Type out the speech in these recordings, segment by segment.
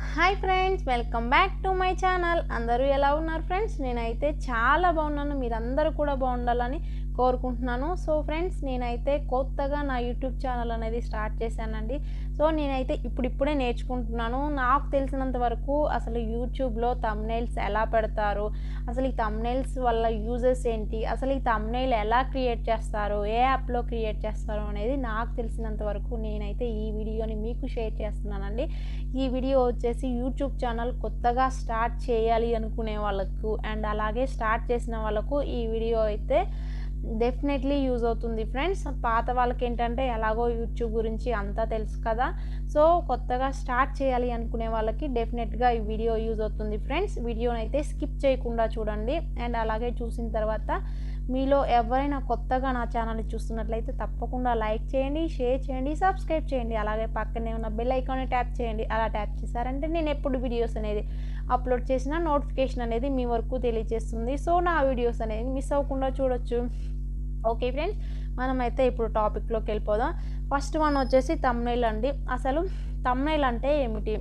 hi friends welcome back to my channel అందరూ ఎలా ఉన్నారు ఫ్రెండ్స్ నేనైతే చాలా బాగున్నాను మీరందరూ కూడా బాగుండాలని కోరుకుంటున్నాను సో ఫ్రెండ్స్ నేనైతే కొత్తగా నా యూట్యూబ్ ఛానల్ అనేది స్టార్ట్ చేశానండి సో నేనైతే ఇప్పుడిప్పుడే నేర్చుకుంటున్నాను నాకు తెలిసినంత వరకు అసలు యూట్యూబ్లో తమ్నైల్స్ ఎలా పెడతారు అసలు ఈ తమ్నైల్స్ వల్ల యూజెస్ ఏంటి అసలు ఈ తమ్నైల్ ఎలా క్రియేట్ చేస్తారు ఏ యాప్లో క్రియేట్ చేస్తారు అనేది నాకు తెలిసినంత వరకు నేనైతే ఈ వీడియోని మీకు షేర్ చేస్తున్నానండి ఈ వీడియో వచ్చేసి యూట్యూబ్ ఛానల్ కొత్తగా స్టార్ట్ చేయాలి అనుకునే వాళ్ళకు అండ్ అలాగే స్టార్ట్ చేసిన వాళ్ళకు ఈ వీడియో అయితే డెఫినెట్లీ యూజ్ అవుతుంది ఫ్రెండ్స్ పాత వాళ్ళకి ఏంటంటే ఎలాగో యూట్యూబ్ గురించి అంతా తెలుసు కదా సో కొత్తగా స్టార్ట్ చేయాలి అనుకునే వాళ్ళకి డెఫినెట్గా ఈ వీడియో యూజ్ అవుతుంది ఫ్రెండ్స్ వీడియోని అయితే స్కిప్ చేయకుండా చూడండి అండ్ అలాగే చూసిన తర్వాత మీలో ఎవరైనా కొత్తగా నా ఛానల్ని చూస్తున్నట్లయితే తప్పకుండా లైక్ చేయండి షేర్ చేయండి సబ్స్క్రైబ్ చేయండి అలాగే పక్కనే ఉన్న బెల్ ఐకాన్ని ట్యాప్ చేయండి అలా ట్యాప్ చేశారంటే నేను ఎప్పుడు వీడియోస్ అనేది అప్లోడ్ చేసిన నోటిఫికేషన్ అనేది మీ వరకు తెలియజేస్తుంది సో నా వీడియోస్ అనేది మిస్ అవ్వకుండా చూడొచ్చు ఓకే ఫ్రెండ్స్ మనమైతే ఇప్పుడు టాపిక్లోకి వెళ్ళిపోదాం ఫస్ట్ వన్ వచ్చేసి తమ్నైల్ అండి అసలు తమ్నైల్ అంటే ఏమిటి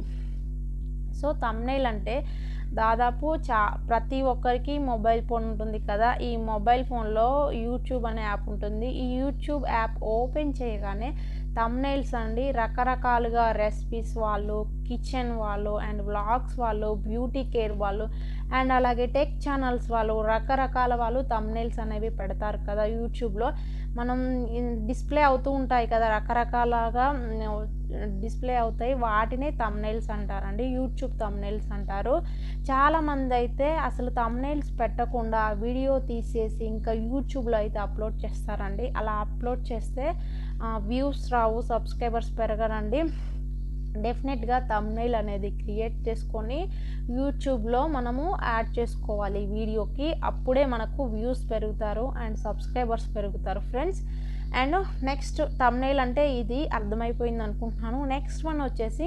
సో తమ్నైల్ అంటే దాదాపు చా ప్రతి ఒక్కరికి మొబైల్ ఫోన్ ఉంటుంది కదా ఈ మొబైల్ ఫోన్లో యూట్యూబ్ అనే యాప్ ఉంటుంది ఈ యూట్యూబ్ యాప్ ఓపెన్ చేయగానే తమ్నైల్స్ అండి రకరకాలుగా రెసిపీస్ వాళ్ళు కిచెన్ వాళ్ళు అండ్ వ్లాగ్స్ వాళ్ళు బ్యూటీ కేర్ వాళ్ళు అండ్ అలాగే టెక్ ఛానల్స్ వాళ్ళు రకరకాల వాళ్ళు తమ్నైల్స్ అనేవి పెడతారు కదా యూట్యూబ్లో మనం డిస్ప్లే అవుతూ ఉంటాయి కదా రకరకాలుగా డిస్ప్లే అవుతాయి వాటినే తమ్నైల్స్ అంటారండి యూట్యూబ్ తమ్నైల్స్ అంటారు చాలామంది అయితే అసలు తమ్నైల్స్ పెట్టకుండా వీడియో తీసేసి ఇంకా యూట్యూబ్లో అయితే అప్లోడ్ చేస్తారండి అలా అప్లోడ్ చేస్తే వ్యూస్ రావు సబ్స్క్రైబర్స్ పెరగరండి డెఫినెట్గా తమ్నైల్ అనేది క్రియేట్ చేసుకొని యూట్యూబ్లో మనము యాడ్ చేసుకోవాలి వీడియోకి అప్పుడే మనకు వ్యూస్ పెరుగుతారు అండ్ సబ్స్క్రైబర్స్ పెరుగుతారు ఫ్రెండ్స్ అండ్ నెక్స్ట్ తమ్నైల్ అంటే ఇది అర్థమైపోయింది అనుకుంటున్నాను నెక్స్ట్ వన్ వచ్చేసి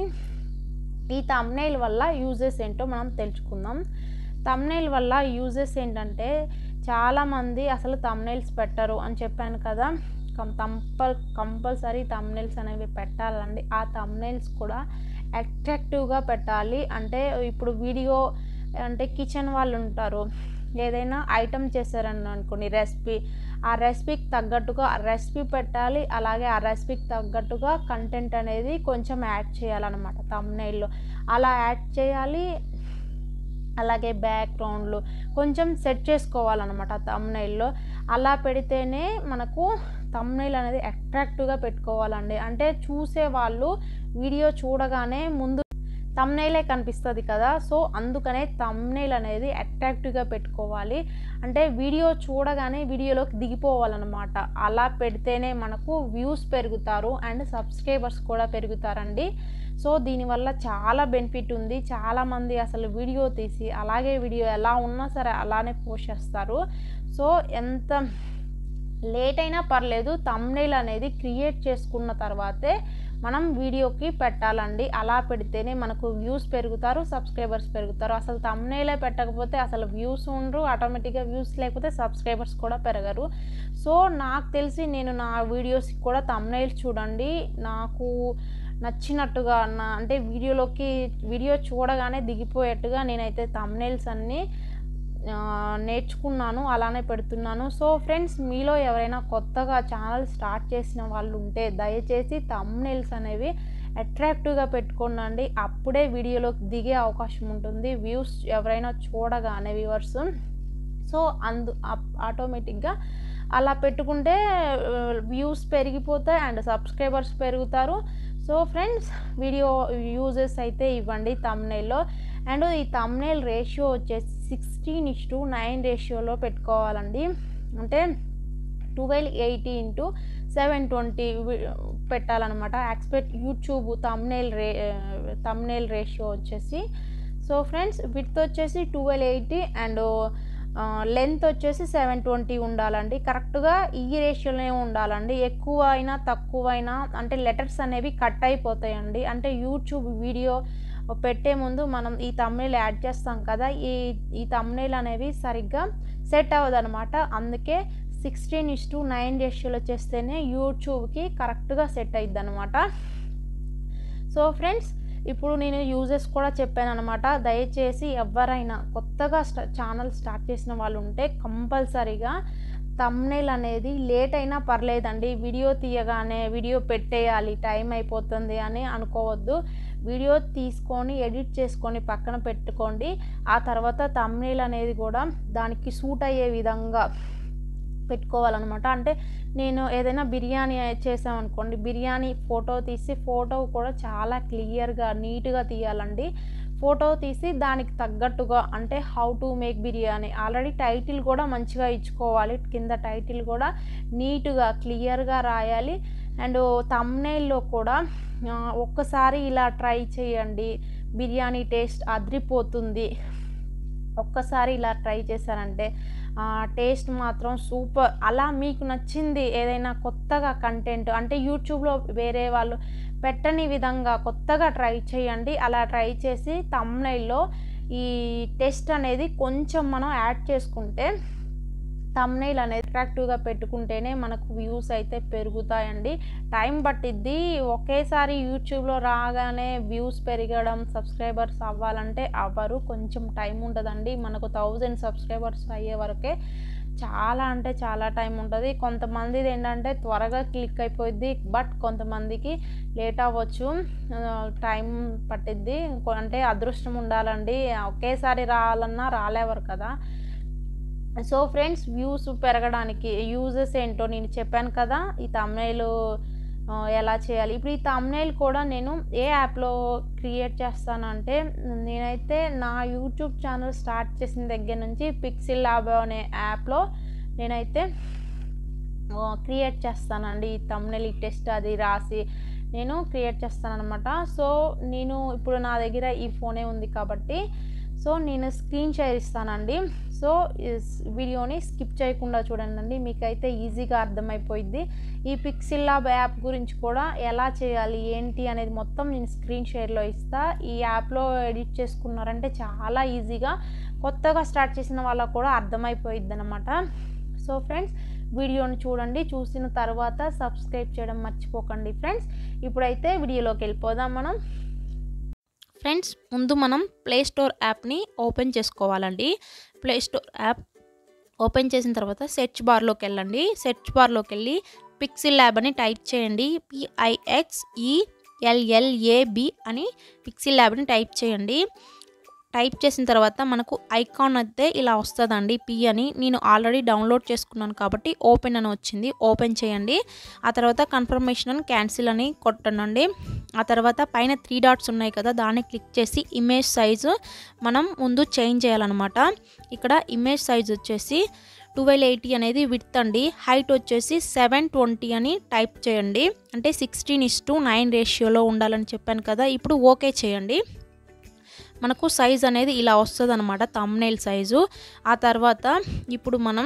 ఈ తమ్నైల్ వల్ల యూజెస్ ఏంటో మనం తెలుసుకుందాం తమ్నైల్ వల్ల యూజెస్ ఏంటంటే చాలామంది అసలు తమ్నైల్స్ పెట్టరు అని చెప్పాను కదా కంపల్ కంపల్సరీ తమ్నైల్స్ అనేవి పెట్టాలండి ఆ తమ్నైల్స్ కూడా అట్రాక్టివ్గా పెట్టాలి అంటే ఇప్పుడు వీడియో అంటే కిచెన్ వాళ్ళు ఉంటారు ఏదైనా ఐటమ్ చేశారని అనుకోండి రెసిపీ ఆ రెసిపీకి తగ్గట్టుగా ఆ రెసిపీ పెట్టాలి అలాగే ఆ రెసిపీకి తగ్గట్టుగా కంటెంట్ అనేది కొంచెం యాడ్ చేయాలన్నమాట తమ్నైల్లో అలా యాడ్ చేయాలి అలాగే బ్యాక్గ్రౌండ్లు కొంచెం సెట్ చేసుకోవాలన్నమాట తమ్నైల్లో అలా పెడితేనే మనకు తమ్నైల్ అనేది అట్రాక్టివ్గా పెట్టుకోవాలండి అంటే చూసే వాళ్ళు వీడియో చూడగానే ముందు తమ్నైలే కనిపిస్తుంది కదా సో అందుకనే తమ్నైల్ అనేది అట్రాక్టివ్గా పెట్టుకోవాలి అంటే వీడియో చూడగానే వీడియోలోకి దిగిపోవాలన్నమాట అలా పెడితేనే మనకు వ్యూస్ పెరుగుతారు అండ్ సబ్స్క్రైబర్స్ కూడా పెరుగుతారండి సో దీనివల్ల చాలా బెనిఫిట్ ఉంది చాలామంది అసలు వీడియో తీసి అలాగే వీడియో ఎలా ఉన్నా సరే అలానే పోస్ట్ చేస్తారు సో ఎంత లేట్ అయినా పర్లేదు తమ్నైల్ అనేది క్రియేట్ చేసుకున్న తర్వాతే మనం వీడియోకి పెట్టాలండి అలా పెడితేనే మనకు వ్యూస్ పెరుగుతారు సబ్స్క్రైబర్స్ పెరుగుతారు అసలు తమ్నైలే పెట్టకపోతే అసలు వ్యూస్ ఉండరు ఆటోమేటిక్గా వ్యూస్ లేకపోతే సబ్స్క్రైబర్స్ కూడా పెరగరు సో నాకు తెలిసి నేను నా వీడియోస్కి కూడా తమ్నైల్స్ చూడండి నాకు నచ్చినట్టుగా నా అంటే వీడియోలోకి వీడియో చూడగానే దిగిపోయేట్టుగా నేనైతే తమ్నైల్స్ అన్నీ నేర్చుకున్నాను అలానే పెడుతున్నాను సో ఫ్రెండ్స్ మీలో ఎవరైనా కొత్తగా ఛానల్ స్టార్ట్ చేసిన వాళ్ళు ఉంటే దయచేసి తమ్నైల్స్ అనేవి అట్రాక్టివ్గా పెట్టుకోండి అప్పుడే వీడియోలోకి దిగే అవకాశం ఉంటుంది వ్యూస్ ఎవరైనా చూడగానే వ్యూవర్స్ సో అందు ఆటోమేటిక్గా అలా పెట్టుకుంటే వ్యూస్ పెరిగిపోతాయి అండ్ సబ్స్క్రైబర్స్ పెరుగుతారు సో ఫ్రెండ్స్ వీడియో యూజెస్ అయితే ఇవ్వండి తమ్నైల్లో అండ్ ఈ తమ్నైల్ రేషియో వచ్చేసి సిక్స్టీన్ ఇస్ టు నైన్ రేషియోలో పెట్టుకోవాలండి అంటే twelve eighty into seven twenty పెట్టాలన్నమాట ఎక్స్పెక్ట్ యూట్యూబ్ తమ్నైల్ రే తమ్నైల్ రేషియో వచ్చేసి సో ఫ్రెండ్స్ విత్ వచ్చేసి ట్వెల్వ్ ఎయిటీ అండ్ లెంత్ వచ్చేసి సెవెన్ ట్వంటీ ఉండాలండి కరెక్ట్గా ఈ రేషియోలోనే ఉండాలండి ఎక్కువ అయినా తక్కువ అయినా అంటే లెటర్స్ అనేవి కట్ అయిపోతాయండి అంటే యూట్యూబ్ వీడియో పెట్టే ముందు మనం ఈ తమ్నేల్ యాడ్ చేస్తాం కదా ఈ ఈ తమ్నేల్ అనేవి సరిగ్గా సెట్ అవ్వదు అనమాట అందుకే సిక్స్టీన్ ఇస్ టు నైన్ రేషియోలో చేస్తేనే యూట్యూబ్కి కరెక్ట్గా సెట్ అయ్యిద్ది అనమాట సో ఫ్రెండ్స్ ఇప్పుడు నేను యూజెస్ కూడా చెప్పాను అనమాట దయచేసి ఎవరైనా కొత్తగా స్టా ఛానల్ స్టార్ట్ చేసిన వాళ్ళు ఉంటే కంపల్సరీగా తమ్నేల్ అనేది లేట్ అయినా పర్లేదండి వీడియో తీయగానే వీడియో పెట్టేయాలి టైం అయిపోతుంది అని అనుకోవద్దు వీడియో తీసుకొని ఎడిట్ చేసుకొని పక్కన పెట్టుకోండి ఆ తర్వాత తమ్నేల్ అనేది కూడా దానికి సూట్ అయ్యే విధంగా పెట్టుకోవాలన్నమాట అంటే నేను ఏదైనా బిర్యానీ చేసామనుకోండి బిర్యానీ ఫోటో తీసి ఫోటో కూడా చాలా క్లియర్గా నీట్గా తీయాలండి ఫోటో తీసి దానికి తగ్గట్టుగా అంటే how to make biryani already title కూడా మంచిగా ఇచ్చుకోవాలి కింద టైటిల్ కూడా నీట్గా క్లియర్గా రాయాలి అండ్ తమ్నైల్లో కూడా ఆ, ఒక్కసారి ఇలా ట్రై చేయండి బిర్యానీ టేస్ట్ అదిరిపోతుంది ఒక్కసారి ఇలా ట్రై చేశారంటే టేస్ట్ మాత్రం సూపర్ అలా మీకు నచ్చింది ఏదైనా కొత్తగా కంటెంట్ అంటే యూట్యూబ్లో వేరే వాళ్ళు పెట్టని విధంగా కొత్తగా ట్రై చేయండి అలా ట్రై చేసి తమ్నైల్లో ఈ టెస్ట్ అనేది కొంచెం మనం యాడ్ చేసుకుంటే తమ్నైల్ అనేది అట్రాక్టివ్గా పెట్టుకుంటేనే మనకు వ్యూస్ అయితే పెరుగుతాయండి టైం పట్టిద్ది ఒకేసారి యూట్యూబ్లో రాగానే వ్యూస్ పెరగడం సబ్స్క్రైబర్స్ అవ్వాలంటే అవ్వరు కొంచెం టైం ఉంటుందండి మనకు థౌజండ్ సబ్స్క్రైబర్స్ అయ్యే వరకే చాలా అంటే చాలా టైం ఉంటుంది కొంతమందిది ఏంటంటే త్వరగా క్లిక్ అయిపోద్ది బట్ కొంతమందికి లేట్ అవ్వచ్చు టైం పట్టిద్ది ఇంకో- అంటే అదృష్టం ఉండాలండి ఒకేసారి రావాలన్నా రాలేవారు కదా సో ఫ్రెండ్స్ వ్యూస్ పెరగడానికి యూజెస్ ఏంటో నేను చెప్పాను కదా ఈ తమ్నైల్ ఎలా చేయాలి ఇప్పుడు ఈ తమ్నైల్ కూడా నేను ఏ యాప్లో క్రియేట్ చేస్తానంటే నేనైతే నా యూట్యూబ్ ఛానల్ స్టార్ట్ చేసిన దగ్గర నుంచి పిక్సిల్ ల్యాబ్ అనే యాప్లో నేనైతే క్రియేట్ చేస్తానండి ఈ తమ్నెల్ ఈ టెస్ట్ అది రాసి నేను క్రియేట్ చేస్తాను అనమాట సో నేను ఇప్పుడు నా దగ్గర ఈ ఫోనే ఉంది కాబట్టి సో నేను స్క్రీన్ షేర్ ఇస్తానండి సో ఈ స్- వీడియోని స్కిప్ చేయకుండా చూడండి మీకైతే ఈజీగా అర్థమైపోయింది ఈ పిక్సిల్ ల్యాబ్ యాప్ గురించి కూడా ఎలా చేయాలి ఏంటి అనేది మొత్తం నేను స్క్రీన్ షేర్లో ఇస్తా ఈ యాప్లో ఎడిట్ చేసుకున్నారంటే చాలా ఈజీగా కొత్తగా స్టార్ట్ చేసిన వాళ్ళకు కూడా అర్థమైపోయిద్ది అనమాట సో ఫ్రెండ్స్ వీడియోని చూడండి చూసిన తర్వాత సబ్స్క్రైబ్ చేయడం మర్చిపోకండి ఫ్రెండ్స్ ఇప్పుడైతే వీడియోలోకి వెళ్ళిపోదాం మనం ఫ్రెండ్స్ ముందు మనం ప్లే స్టోర్ యాప్ని ఓపెన్ చేసుకోవాలండి ప్లే స్టోర్ యాప్ ఓపెన్ చేసిన తర్వాత సెర్చ్ బార్లోకి వెళ్ళండి సెర్చ్ బార్లోకి వెళ్ళి పిక్సిల్ ల్యాబ్ అని టైప్ చేయండి పిఐఎక్స్ ఈఎల్ఎల్ఏబి అని పిక్సిల్ ల్యాబ్ని టైప్ చేయండి టైప్ చేసిన తర్వాత మనకు ఐకాన్ అయితే ఇలా వస్తుందండి పి అని నేను ఆల్రెడీ డౌన్లోడ్ చేసుకున్నాను కాబట్టి ఓపెన్ అని వచ్చింది ఓపెన్ చేయండి ఆ తర్వాత కన్ఫర్మేషన్ అని క్యాన్సిల్ అని కొట్టనండి ఆ తర్వాత పైన త్రీ డాట్స్ ఉన్నాయి కదా దాన్ని క్లిక్ చేసి ఇమేజ్ సైజు మనం ముందు చేంజ్ చేయాలన్నమాట ఇక్కడ ఇమేజ్ సైజ్ వచ్చేసి ట్వెల్వ్ ఎయిటీ అనేది విత్ అండి హైట్ వచ్చేసి సెవెన్ ట్వంటీ అని టైప్ చేయండి అంటే సిక్స్టీన్ ఇస్ టు నైన్ రేషియోలో ఉండాలని చెప్పాను కదా ఇప్పుడు ఓకే చేయండి మనకు సైజ్ అనేది ఇలా వస్తుంది అనమాట తమ్నైల్ సైజు ఆ తర్వాత ఇప్పుడు మనం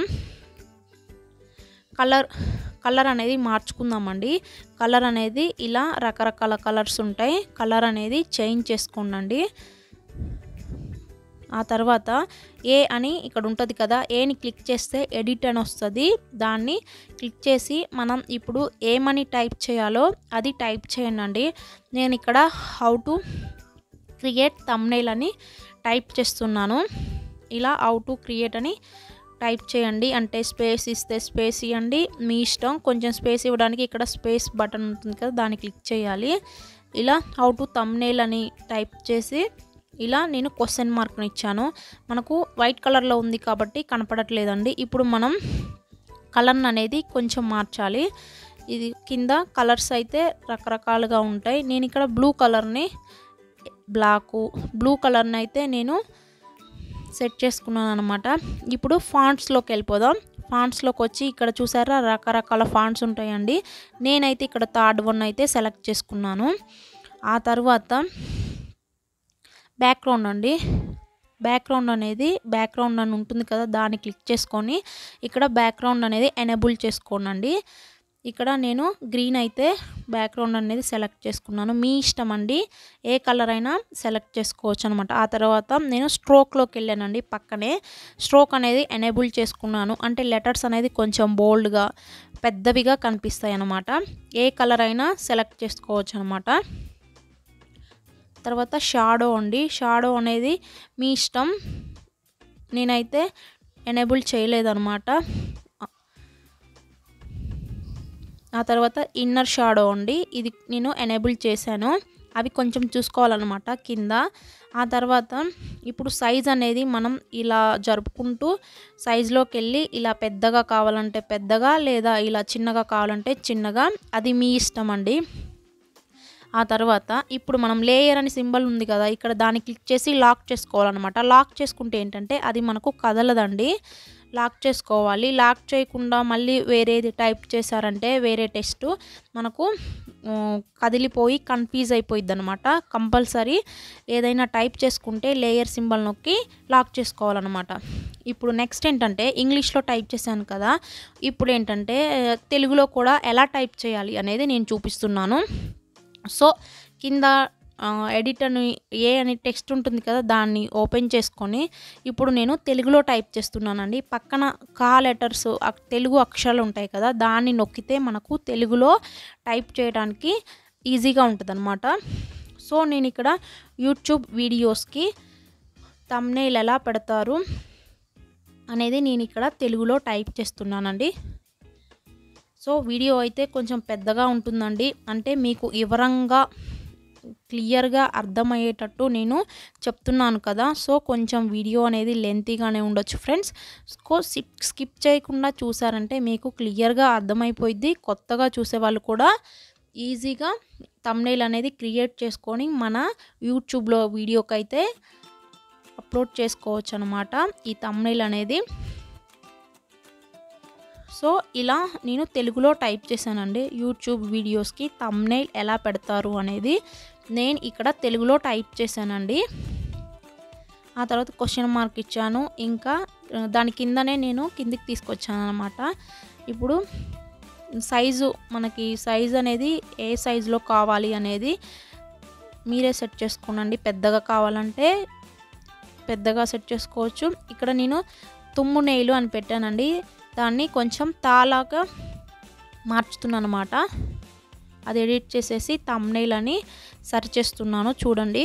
కలర్ కలర్ అనేది మార్చుకుందామండి కలర్ అనేది ఇలా రకరకాల కలర్స్ ఉంటాయి కలర్ అనేది చేంజ్ చేసుకోండి ఆ తర్వాత ఏ అని ఇక్కడ ఉంటుంది కదా ఏని క్లిక్ చేస్తే ఎడిట్ అని వస్తుంది దాన్ని క్లిక్ చేసి మనం ఇప్పుడు ఏమని టైప్ చేయాలో అది టైప్ చేయండి నేను ఇక్కడ హౌ టు క్రియేట్ తమ్నైల్ అని టైప్ చేస్తున్నాను ఇలా హౌ టు క్రియేట్ అని టైప్ చేయండి అంటే స్పేస్ ఇస్తే స్పేస్ ఇవ్వండి మీ ఇష్టం కొంచెం స్పేస్ ఇవ్వడానికి ఇక్కడ స్పేస్ బటన్ ఉంటుంది కదా దాన్ని క్లిక్ చేయాలి ఇలా హౌ టు తమ్నైల్ అని టైప్ చేసి ఇలా నేను క్వశ్చన్ మార్క్ని ఇచ్చాను మనకు వైట్ కలర్లో ఉంది కాబట్టి కనపడట్లేదండి ఇప్పుడు మనం కలర్ అనేది కొంచెం మార్చాలి ఇది కింద కలర్స్ అయితే రకరకాలుగా ఉంటాయి నేను ఇక్కడ బ్లూ కలర్ని బ్లాకు బ్లూ కలర్ని అయితే నేను సెట్ చేసుకున్నాను అనమాట ఇప్పుడు ఫాంట్స్లోకి వెళ్ళిపోదాం ఫాంట్స్లోకి వచ్చి ఇక్కడ చూసారా రకరకాల ఫాంట్స్ ఉంటాయండి నేనైతే ఇక్కడ థర్డ్ వన్ అయితే సెలెక్ట్ చేసుకున్నాను ఆ తర్వాత బ్యాక్గ్రౌండ్ అండి బ్యాక్గ్రౌండ్ అనేది బ్యాక్గ్రౌండ్ అని ఉంటుంది కదా దాన్ని క్లిక్ చేసుకొని ఇక్కడ బ్యాక్గ్రౌండ్ అనేది ఎనేబుల్ చేసుకోనండి ఇక్కడ నేను గ్రీన్ అయితే బ్యాక్గ్రౌండ్ అనేది సెలెక్ట్ చేసుకున్నాను మీ ఇష్టం అండి ఏ కలర్ అయినా సెలెక్ట్ చేసుకోవచ్చు అనమాట ఆ తర్వాత నేను స్ట్రోక్లోకి వెళ్ళానండి పక్కనే స్ట్రోక్ అనేది ఎనేబుల్ చేసుకున్నాను అంటే లెటర్స్ అనేది కొంచెం బోల్డ్గా పెద్దవిగా కనిపిస్తాయి అన్నమాట ఏ కలర్ అయినా సెలెక్ట్ చేసుకోవచ్చు అనమాట తర్వాత షాడో అండి షాడో అనేది మీ ఇష్టం నేనైతే ఎనేబుల్ చేయలేదన్నమాట ఆ తర్వాత ఇన్నర్ షాడో అండి ఇది నేను ఎనేబుల్ చేశాను అవి కొంచెం చూసుకోవాలన్నమాట కింద ఆ తర్వాత ఇప్పుడు సైజ్ అనేది మనం ఇలా జరుపుకుంటూ సైజులోకి వెళ్ళి ఇలా పెద్దగా కావాలంటే పెద్దగా లేదా ఇలా చిన్నగా కావాలంటే చిన్నగా అది మీ ఇష్టం అండి ఆ తర్వాత ఇప్పుడు మనం లేయర్ అని సింబల్ ఉంది కదా ఇక్కడ దాన్ని క్లిక్ చేసి లాక్ చేసుకోవాలన్నమాట లాక్ చేసుకుంటే ఏంటంటే అది మనకు కదలదండి లాక్ చేసుకోవాలి లాక్ చేయకుండా మళ్ళీ వేరేది టైప్ చేశారంటే వేరే టెస్ట్ మనకు ఆ, కదిలిపోయి కన్ఫ్యూజ్ అయిపోయిద్ది అనమాట కంపల్సరీ ఏదైనా టైప్ చేసుకుంటే లేయర్ సింబల్ నొక్కి లాక్ చేసుకోవాలన్నమాట ఇప్పుడు నెక్స్ట్ ఏంటంటే ఇంగ్లీష్లో టైప్ చేశాను కదా ఇప్పుడు ఏంటంటే తెలుగులో కూడా ఎలా టైప్ చేయాలి అనేది నేను చూపిస్తున్నాను సో కింద ఎడిట్ అని ఏ అని టెక్స్ట్ ఉంటుంది కదా దాన్ని ఓపెన్ చేసుకొని ఇప్పుడు నేను తెలుగులో టైప్ చేస్తున్నానండి పక్కన కా లెటర్స్ తెలుగు అక్షరాలు ఉంటాయి కదా దాన్ని నొక్కితే మనకు తెలుగులో టైప్ చేయడానికి ఈజీగా ఉంటుంది సో నేను ఇక్కడ యూట్యూబ్ వీడియోస్కి తమ్నేల్ ఎలా పెడతారు అనేది నేను ఇక్కడ తెలుగులో టైప్ చేస్తున్నానండి సో వీడియో అయితే కొంచెం పెద్దగా ఉంటుందండి అంటే మీకు వివరంగా క్లియర్గా అర్థమయ్యేటట్టు నేను చెప్తున్నాను కదా సో కొంచెం వీడియో అనేది లెంతీగానే ఉండొచ్చు ఫ్రెండ్స్ సో స్కిప్ చేయకుండా చూసారంటే మీకు క్లియర్గా అర్థమైపోయింది కొత్తగా చూసే వాళ్ళు కూడా ఈజీగా తమ్నేల్ అనేది క్రియేట్ చేసుకొని మన యూట్యూబ్లో వీడియోకి అయితే అప్లోడ్ చేసుకోవచ్చు అనమాట ఈ తమ్నేల్ అనేది సో ఇలా నేను తెలుగులో టైప్ చేశానండి యూట్యూబ్ వీడియోస్కి తమ్నైల్ ఎలా పెడతారు అనేది నేను ఇక్కడ తెలుగులో టైప్ చేశానండి ఆ తర్వాత క్వశ్చన్ మార్క్ ఇచ్చాను ఇంకా ఆ, దాని కిందనే నేను కిందికి తీసుకొచ్చాను అనమాట ఇప్పుడు సైజు మనకి సైజ్ అనేది ఏ సైజులో కావాలి అనేది మీరే సెట్ చేసుకోనండి పెద్దగా కావాలంటే పెద్దగా సెట్ చేసుకోవచ్చు ఇక్కడ నేను తుమ్ము నెయిలు అని పెట్టానండి దాన్ని కొంచెం తాలాగా మార్చుతున్నాను అనమాట అది ఎడిట్ చేసేసి తమ్నైల్ అని సరి చేస్తున్నాను చూడండి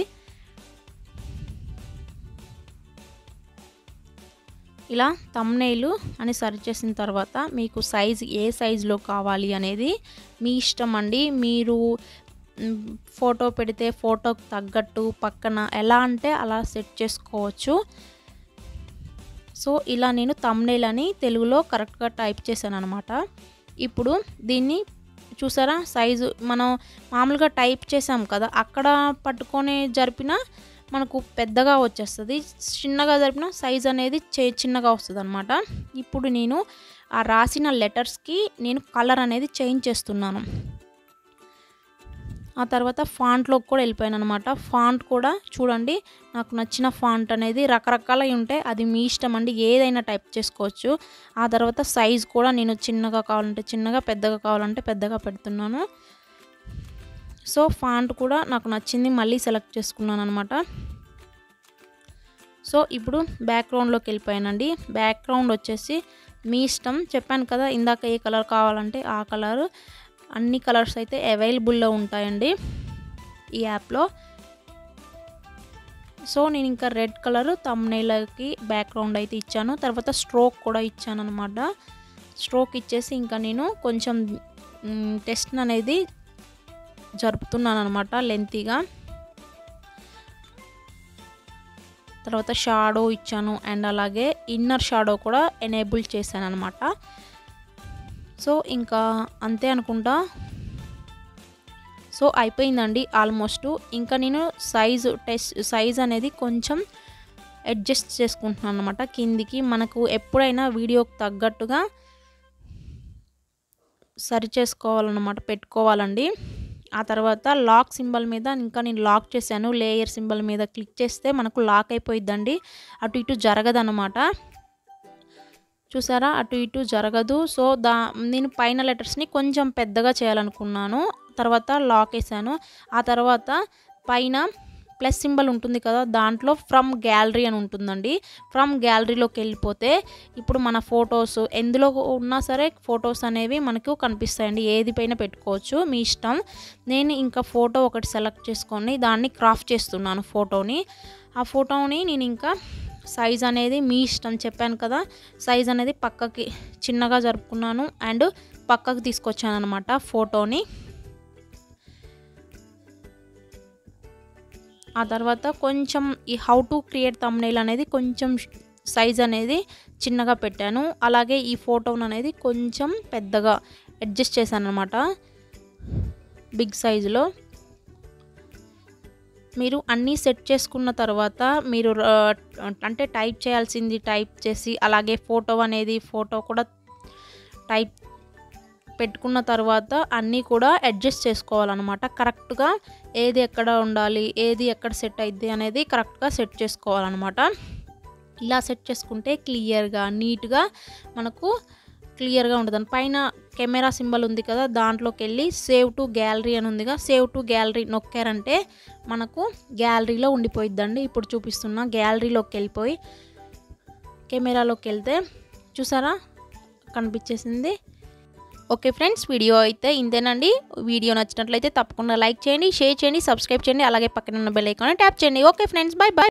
ఇలా తమ్నైలు అని సరి చేసిన తర్వాత మీకు సైజ్ ఏ సైజులో కావాలి అనేది మీ ఇష్టం అండి మీరు మ్, ఫోటో పెడితే ఫోటోకి తగ్గట్టు పక్కన ఎలా అంటే అలా సెట్ చేసుకోవచ్చు సో ఇలా నేను తమ్నేల్ అని తెలుగులో కరెక్ట్గా టైప్ చేశాను అనమాట ఇప్పుడు దీన్ని చూసారా సైజు మనం మామూలుగా టైప్ చేసాం కదా అక్కడ పట్టుకొని జరిపిన మనకు పెద్దగా వచ్చేస్తుంది చిన్నగా జరిపిన సైజ్ అనేది చే చిన్నగా వస్తుంది అనమాట ఇప్పుడు నేను ఆ రాసిన లెటర్స్కి నేను కలర్ అనేది చేంజ్ చేస్తున్నాను ఆ తర్వాత ఫాంట్లోకి కూడా వెళ్ళిపోయాను అనమాట ఫాంట్ కూడా చూడండి నాకు నచ్చిన ఫాంట్ అనేది రకరకాలవి ఉంటాయి అది మీ ఇష్టం అండి ఏదైనా టైప్ చేసుకోవచ్చు ఆ తర్వాత సైజ్ కూడా నేను చిన్నగా కావాలంటే చిన్నగా పెద్దగా కావాలంటే పెద్దగా పెడుతున్నాను సో ఫాంట్ కూడా నాకు నచ్చింది మళ్ళీ సెలెక్ట్ చేసుకున్నాను అనమాట సో ఇప్పుడు బ్యాక్గ్రౌండ్లోకి వెళ్ళిపోయానండి బ్యాక్గ్రౌండ్ వచ్చేసి మీ ఇష్టం చెప్పాను కదా ఇందాక ఏ కలర్ కావాలంటే ఆ కలర్ అన్ని కలర్స్ అయితే అవైలబుల్లో ఉంటాయండి ఈ యాప్లో సో నేను ఇంకా రెడ్ కలర్ తమ్నైలకి బ్యాక్గ్రౌండ్ అయితే ఇచ్చాను తర్వాత స్ట్రోక్ కూడా ఇచ్చాను అనమాట స్ట్రోక్ ఇచ్చేసి ఇంకా నేను కొంచెం టెస్ట్ అనేది జరుపుతున్నాను అనమాట లెంతీగా తర్వాత షాడో ఇచ్చాను అండ్ అలాగే ఇన్నర్ షాడో కూడా ఎనేబుల్ చేశాను అనమాట సో ఇంకా అంతే అనుకుంటా సో అయిపోయిందండి ఆల్మోస్ట్ ఇంకా నేను సైజు టెస్ట్ సైజ్ అనేది కొంచెం అడ్జస్ట్ చేసుకుంటున్నాను అనమాట కిందికి మనకు ఎప్పుడైనా వీడియోకి తగ్గట్టుగా సరి చేసుకోవాలన్నమాట పెట్టుకోవాలండి ఆ తర్వాత లాక్ సింబల్ మీద ఇంకా నేను లాక్ చేశాను లేయర్ సింబల్ మీద క్లిక్ చేస్తే మనకు లాక్ అయిపోయిద్దండి అటు ఇటు జరగదన్నమాట చూసారా అటు ఇటు జరగదు సో దా నేను పైన లెటర్స్ని కొంచెం పెద్దగా చేయాలనుకున్నాను తర్వాత లాక్ వేసాను ఆ తర్వాత పైన ప్లస్ సింబల్ ఉంటుంది కదా దాంట్లో ఫ్రమ్ గ్యాలరీ అని ఉంటుందండి ఫ్రమ్ గ్యాలరీలోకి వెళ్ళిపోతే ఇప్పుడు మన ఫొటోస్ ఎందులో ఉన్నా సరే ఫొటోస్ అనేవి మనకు కనిపిస్తాయండి ఏది పైన పెట్టుకోవచ్చు మీ ఇష్టం నేను ఇంకా ఫోటో ఒకటి సెలెక్ట్ చేసుకొని దాన్ని క్రాఫ్ చేస్తున్నాను ఫోటోని ఆ ఫోటోని నేను ఇంకా సైజ్ అనేది మీ ఇష్టం చెప్పాను కదా సైజ్ అనేది పక్కకి చిన్నగా జరుపుకున్నాను అండ్ పక్కకి తీసుకొచ్చాను అనమాట ఫోటోని ఆ తర్వాత కొంచెం ఈ హౌ టు క్రియేట్ తమ్నైల్ అనేది కొంచెం సైజ్ అనేది చిన్నగా పెట్టాను అలాగే ఈ ఫోటోను అనేది కొంచెం పెద్దగా అడ్జస్ట్ చేశాను అనమాట బిగ్ సైజులో మీరు అన్నీ సెట్ చేసుకున్న తర్వాత మీరు అంటే టైప్ చేయాల్సింది టైప్ చేసి అలాగే ఫోటో అనేది ఫోటో కూడా టైప్ పెట్టుకున్న తర్వాత అన్నీ కూడా అడ్జస్ట్ చేసుకోవాలన్నమాట కరెక్ట్గా ఏది ఎక్కడ ఉండాలి ఏది ఎక్కడ సెట్ అయింది అనేది కరెక్ట్గా సెట్ చేసుకోవాలన్నమాట ఇలా సెట్ చేసుకుంటే క్లియర్గా నీట్గా మనకు క్లియర్గా ఉంటుంది పైన కెమెరా సింబల్ ఉంది కదా దాంట్లోకి వెళ్ళి సేవ్ టు గ్యాలరీ అని ఉందిగా సేవ్ టు గ్యాలరీ నొక్కారంటే మనకు గ్యాలరీలో ఉండిపోయిద్దండి ఇప్పుడు చూపిస్తున్న గ్యాలరీలోకి వెళ్ళిపోయి కెమెరాలోకి వెళ్తే చూసారా కనిపించేసింది ఓకే ఫ్రెండ్స్ వీడియో అయితే ఇంతేనండి వీడియో నచ్చినట్లయితే తప్పకుండా లైక్ చేయండి షేర్ చేయండి సబ్స్క్రైబ్ చేయండి అలాగే పక్కన ఉన్న బెల్ ఐకాన్ ట్యాప్ చేయండి ఓకే ఫ్రెండ్స్ బాయ్ బాయ్